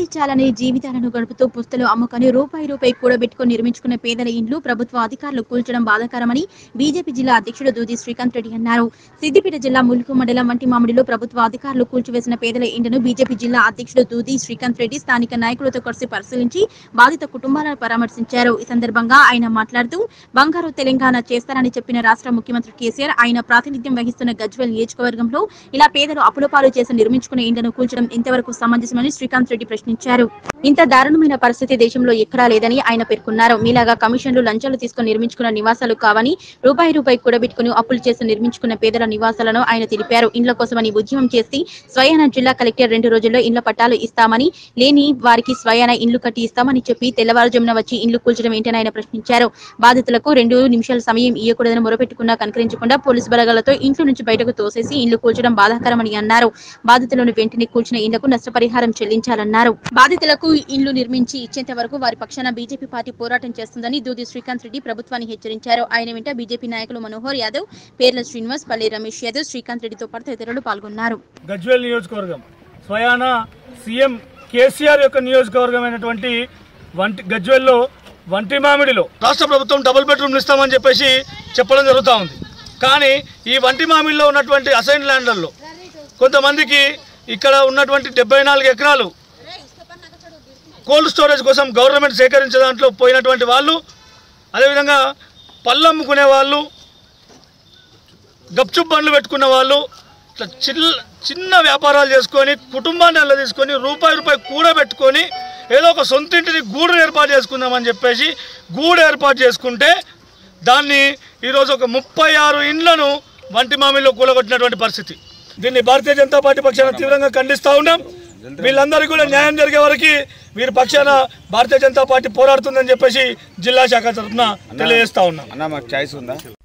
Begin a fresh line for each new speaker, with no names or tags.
వెట్టి చాలని జీవితాలను గడుపుతూ పుస్తలు అమ్ముకొని రూపాయి రూపాయి కూడబెట్టుకుని నిర్మించుకున్న పేదల ఇండ్లు ప్రభుత్వ అధికారులు కూల్చడం బాధాకరమని బీజేపీ జిల్లా అధ్యక్షుడు దూది శ్రీకాంత్ రెడ్డి అన్నారు సిద్దిపేట జిల్లా ములుగు మండలం వంటి మామిడిలో ప్రభుత్వ అధికారులు కూల్చివేసిన పేదల ఇండ్లను బీజేపీ జిల్లా అధ్యక్షుడు దూది శ్రీకాంత్ రెడ్డి స్థానిక నాయకులతో కలిసి పరిశీలించి బాధిత కుటుంబాలను పరామర్శించారు ఈ సందర్భంగా ఆయన మాట్లాడుతూ బంగారు తెలంగాణ చేస్తారని చెప్పిన రాష్ట్ర ముఖ్యమంత్రి కేసీఆర్ ఆయన ప్రాతినిధ్యం వహిస్తున్న గజ్వెల్ నియోజకవర్గంలో ఇలా పేదలు అప్పులపాలు చేసి నిర్మించుకున్న ఇండ్లను కూల్చడం ఇంతవరకు సమంజసమని శ్రీకాంత్ రెడ్డి ప్రశ్నించారు ఇంత దారుణమైన పరిస్థితి దేశంలో ఎక్కడా లేదని ఆయన పేర్కొన్నారు మీలాగా కమిషన్లు లంచాలు తీసుకుని నిర్మించుకున్న నివాసాలు కావని రూపాయి రూపాయి కూడబెట్టుకుని అప్పులు చేసి నిర్మించుకున్న పేదల నివాసాలను ఆయన తెలిపారు ఇండ్ల కోసమని ఉద్యమం చేసి స్వయాన జిల్లా కలెక్టర్ రెండు రోజుల్లో ఇండ్ల పట్టాలు ఇస్తామని లేని వారికి స్వయాన ఇండ్లు కట్టి ఇస్తామని చెప్పి తెల్లవారుజామున వచ్చి ఇండ్లు కూల్చడం ఏంటని ఆయన ప్రశ్నించారు బాధితులకు రెండు నిమిషాల సమయం ఇవ్వకూడదని మొరపెట్టుకున్నా కనికరించకుండా పోలీసు బలగాలతో ఇంట్లో నుంచి బయటకు తోసేసి ఇండ్లు కూల్చడం బాధాకరమని అన్నారు బాధితులను వెంటనే కూల్చిన ఇండ్లకు నష్టపరిహారం చెల్లించాలన్నారు బాధితులకు ఇండ్లు నిర్మించి ఇచ్చేంత వరకు వారి పక్షాన బీజేపీ పార్టీ పోరాటం చేస్తుందని దూది శ్రీకాంత్ రెడ్డి ప్రభుత్వాన్ని హెచ్చరించారు ఆయన వెంట బీజేపీ నాయకులు మనోహర్ యాదవ్ పేర్ల శ్రీనివాస్ పల్లి రమేష్ యాదవ్ శ్రీకాంత్ రెడ్డితో పాటు తదితరులు పాల్గొన్నారు
గజ్వేల్ నియోజకవర్గం స్వయాన సీఎం కేసీఆర్ యొక్క నియోజకవర్గమైనటువంటి వంటి గజ్వేల్లో వంటి మామిడిలో రాష్ట్ర ప్రభుత్వం డబుల్ బెడ్రూమ్లు ఇస్తామని చెప్పేసి చెప్పడం జరుగుతూ ఉంది కానీ ఈ వంటి మామిడిలో ఉన్నటువంటి అసైన్ ల్యాండ్లలో కొంతమందికి ఇక్కడ ఉన్నటువంటి డెబ్బై నాలుగు ఎకరాలు కోల్డ్ స్టోరేజ్ కోసం గవర్నమెంట్ సేకరించే దాంట్లో పోయినటువంటి వాళ్ళు అదేవిధంగా పళ్ళు అమ్ముకునే వాళ్ళు గప్చుప్ బండ్లు పెట్టుకున్న వాళ్ళు ఇట్లా చిన్న చిన్న వ్యాపారాలు చేసుకొని కుటుంబాన్ని అల్ల తీసుకొని రూపాయి రూపాయి కూడబెట్టుకొని ఏదో ఒక సొంత ఇంటిని గూడు ఏర్పాటు చేసుకుందామని చెప్పేసి గూడు ఏర్పాటు చేసుకుంటే దాన్ని ఈరోజు ఒక ముప్పై ఆరు ఇండ్లను వంటి మామిలో కూలగొట్టినటువంటి పరిస్థితి దీన్ని భారతీయ జనతా పార్టీ పక్షాన తీవ్రంగా ఖండిస్తూ ఉన్నాం వీళ్ళందరికీ కూడా న్యాయం జరిగే వరకు వీరి పక్షాన భారతీయ జనతా పార్టీ పోరాడుతుందని చెప్పేసి జిల్లా శాఖ తరఫున తెలియజేస్తా ఉన్నాం
అన్న మాకు ఛాయిస్ ఉందా